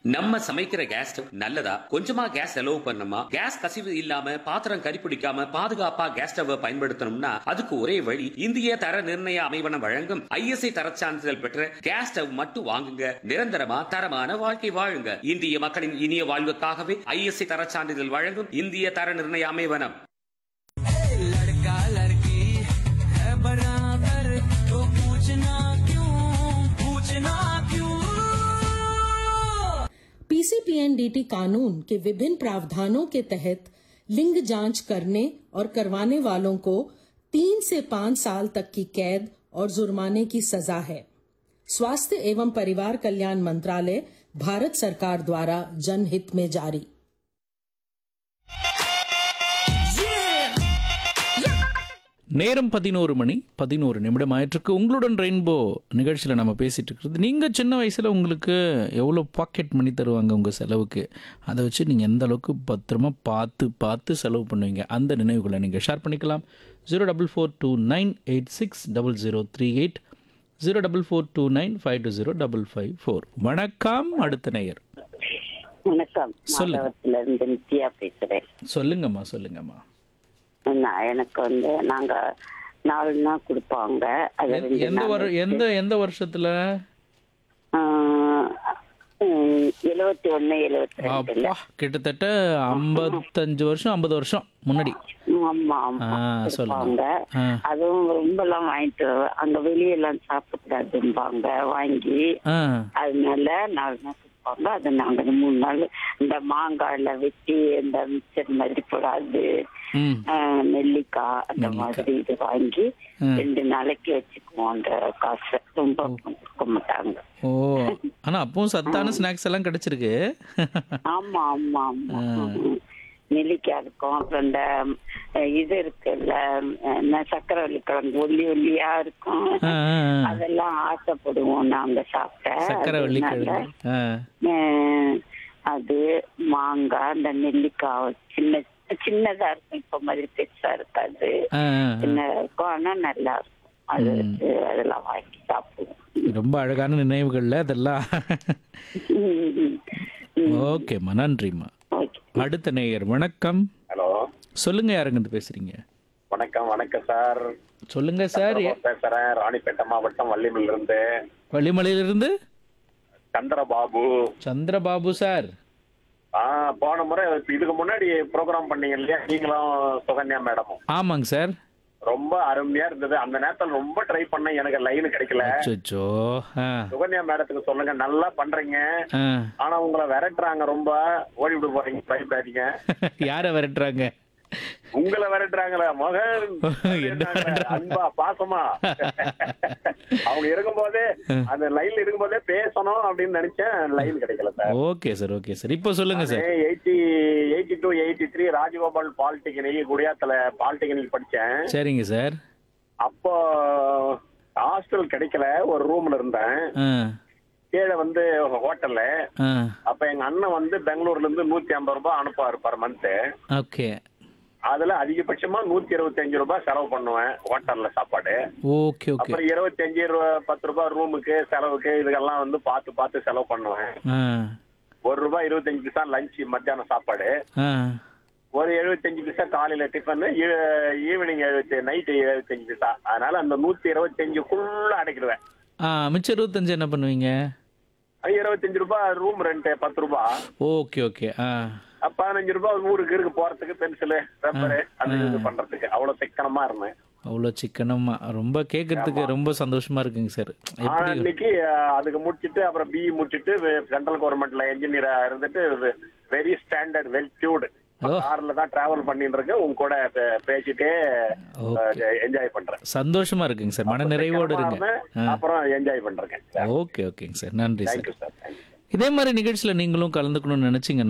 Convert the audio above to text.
நம்ம சமைக்கிற gas stove நல்லதா கொஞ்சமா கேஸ் செலவு பண்ணணுமா கேஸ் கசிவு இல்லாம பாத்திரம் கரிப்பிடிக்காம பாதுகாப்பா கேஸ் ஸ்டவ் பயன்படுத்தணும்னா அதுக்கு ஒரே வழி இந்திய தர நிர்ணய அமைவனம் வழங்கும் ஐஎஸ்ஐ தரச் சான்றிதழ் பெற்ற கேஸ் ஸ்டவ் மட்டும் வாங்குங்க நிரந்தரமா தரமான வாழ்க்கை வாழுங்க இந்திய மக்களின் இனிய வாழ்வுக்காகவே ஐஎஸ்ஐ தரச் சான்றிதழ் வழங்கும் இந்திய தர நிர்ணய அமைவனம் लड़का लड़की है बराबर तो पूछना क्यों पूछना क्यों पीसीपीएनडीटी कानून के विभिन्न प्रावधानों के तहत लिंग जांच करने और करवाने वालों को तीन से पाँच साल तक की कैद और जुर्माने की सजा है स्वास्थ्य एवं परिवार कल्याण मंत्रालय भारत सरकार द्वारा जनहित में जारी நேரம் பதினோரு மணி பதினோரு நிமிடம் ஆயிட்டிருக்கு உங்களுடன் ரெயின்போ நிகழ்ச்சியில் நம்ம பேசிகிட்டு இருக்கிறது நீங்கள் சின்ன வயசில் உங்களுக்கு எவ்வளோ பாக்கெட் மணி தருவாங்க உங்கள் செலவுக்கு அதை வச்சு நீங்கள் எந்த அளவுக்கு பத்திரமா பார்த்து பார்த்து செலவு பண்ணுவீங்க அந்த நினைவுகளை நீங்கள் ஷேர் பண்ணிக்கலாம் zero double four two nine eight six double zero three eight zero double four two nine five two zero double five four வணக்கம் அடுத்த நேயர் வணக்கம் சொல்லுங்க. மாதவத்துல இருந்து நித்யா பேசுறேன் சொல்லுங்கம்மா சொல்லுங்கம்மா நான் எனக்கு வந்து நாங்க நாலு நாள் கொடுப்பாங்க அது எந்த- ரெண்டு எந்த நாள் வரு எந்த எந்த வருஷத்தில் ஆஹ், உம், எழுவத்தி ஒண்ணு எழுவத்தி ரெண்டுல அப்பா கிட்டத்தட்ட ஐம்பத்தஞ்சு வருஷம் ஐம்பது வருஷம் முன்னாடி ஆமா ஆமா ஆ, சொல்லுங்க. கொடுப்பாங்க ஆ. அதுவும் ரொம்ப எல்லாம் வாங்கிட்டு அங்க வெளியெல்லாம் சாப்பிடக்கூடாதும்பாங்க வாங்கி ஆ அதனால நாலு நாள் கொடுப்பாங்க அது நாங்க இந்த மூணு நாள் இந்த மாங்காயில வெட்டி இந்த மிக்சர் மாதிரி போடாது ம் ஆஹ் நெல்லிக்காய் அந்த மாதிரி இது வாங்கி ம். ரெண்டு நாளைக்கு வச்சுக்குவோம் அந்த காசை ரொம்ப கொடுக்க மாட்டாங்க ஓ ஆனா அப்பவும் சத்தான ஸ்நாக்ஸ் எல்லாம் கிடைச்சிருக்கு ஆமா ஆமா ஆமா நெல்லிக்காய் இருக்கும் அப்புறம் இந்த அஹ், இது இருக்குல்ல என்ன சக்கரவள்ளி கிழங்கு ஒல்லி ஒல்லியா இருக்கும் ஆ, ஆ, ஆ. அதெல்லாம் ஆசைப்படுவோம் நாங்க சாப்பிட்ட சக்கரை வள்ளி அதனால, கிழங்கு ஆ. அஹ், அது மாங்காய் அந்த நெல்லிக்காய் சின்ன சின்னதா இருக்கும் இப்ப மாதிரி பெருசா இருக்காது ஆ, ஆ, ஆ. சின்னதா இருக்கும் ஆனா நல்லா இருக்கும் அது வந்து அதெல்லாம் வாங்கி சாப்பிடுவோம் ரொம்ப அழகான நினைவுகள்ல அதெல்லாம் ஓகேம்மா நன்றிம்மா ஓகே அடுத்த நேயர் வணக்கம் ஹலோ சொல்லுங்க யாருங்க இருந்து பேசுறீங்க வணக்கம் வணக்கம் சார் சொல்லுங்க சார் நான் பேசுறேன் ராணிப்பேட்டை மாவட்டம் வள்ளிமல்ல இருந்து வள்ளிமலையிலிருந்து சந்திரபாபு சந்திரபாபு சார் ஆ போன முறை இதுக்கு முன்னாடி ப்ரோக்ராம் பண்ணீங்க இல்லையா நீங்களும் சுகன்யா மேடமும் ஆமாங்க சார் ரொம்ப அருமையா இருந்தது அந்த நேரத்துல ரொம்ப ட்ரை பண்ணேன் எனக்கு லைன் கிடைக்கல அச்சோ ஆ சுகன்யா மேடத்துக்கு சொல்லுங்க நல்லா பண்றீங்க ஆ ஆனா உங்களை விரட்டுறாங்க ரொம்ப ஓடிவிட்டு போறீங்க பயப்படாதீங்க யாரை விரட்டுறாங்க உங்களை விரட்டுறாங்களே மகன் என்ன பண்றாங்க? அன்பா பாசமா அவங்க இருக்கும்போதே அந்த லைன்ல இருக்கும்போதே பேசணும் அப்படின்னு நினைச்சேன் லைன் கிடைக்கல sir okay sir okay sir இப்போ சொல்லுங்க sir eighty eighty two eighty three Rajagopal polytechnic குடியாத்துல பாலிடெக்னிக் படிச்சேன் சரிங்க சார் அப்போ ஹாஸ்டல் கிடைக்கல ஒரு ரூம்ல இருந்தேன் ஆ கீழே வந்து ஹோட்டல்ல ஆ அப்ப எங்க அண்ணன் வந்து பெங்களூர்ல இருந்து நூத்தி ஐம்பது ரூபாய் அனுப்புவாரு பர் மந்த் ஓகே அதுல அதிகபட்சமா நூத்தி இருபத்தஞ்சு ரூபாய் செலவு பண்ணுவேன் ஹோட்டல்ல சாப்பாடு ஓகே ஓகே அப்புறம் இருபத்தஞ்சு ரூபா- பத்து ரூபாய் ரூமுக்கு செலவுக்கு இதுக்கெல்லாம் வந்து பார்த்து பார்த்து செலவு பண்ணுவேன் ஆ ஒரு ரூபாய் இருபத்தஞ்சு பைசா லஞ்ச் மத்தியானம் சாப்பாடு ஆ ஒரு எழுபத்தஞ்சு பைசா காலையில டிஃபன் ஈவினிங் எழுபத்தி நைட்டு எழுபத்தஞ்சு பைசா அதனால அந்த நூத்தி இருபத்தஞ்சுக்குள்ள அடைக்கிடுவேன் ஆ மிச்சம் இருபத்தஞ்சு என்ன பண்ணுவீங்க அது இருபத்தஞ்சு ரூபாய் ரூம் ரெண்ட் பத்து ரூபாய் ஓகே ஓகே ஆ அப்ப பதினஞ்சு ரூபாய் ஊருக்கு இருக்கு போறதுக்கு பென்சிலு ரப்பரு அந்த இது பண்றதுக்கு அவ்வளவு சிக்கனமா இருந்தேன் அவ்வளோ சிக்கனமா ரொம்ப கேட்கறதுக்கு ரொம்ப சந்தோஷமா இருக்குங்க சார் ஆனா எப்படி இன்னைக்கு அஹ், அதுக்கு முடிச்சிட்டு அப்புறம் பிஇ முடிச்சிட்டு சென்ட்ரல் கவர்மெண்ட்ல என்ஜினியரா இருந்துட்டு வெரி ஸ்டாண்டர்ட் வெல் டியூடு ஓ. கார்ல தான் டிராவல் பண்ணிட்டு இருக்கேன் உங்க கூட பே- பேசிட்டே Okay. என்ஜாய் பண்றேன் சந்தோஷமா இருக்குங்க சார் மன நிறைவோடு சிக்கனமா இருங்க இருந்தேன், அப்புறம் என்ஜாய் பண்றேன் ஓகே ஓகேங்க சார் நன்றி சார் தேங்க்யூ சார் தேங்க்யூ இதே மாதிரி நிகழ்ச்சியில் நீங்களும் கலந்துக்கணும்னு நினைச்சீங்கன்னா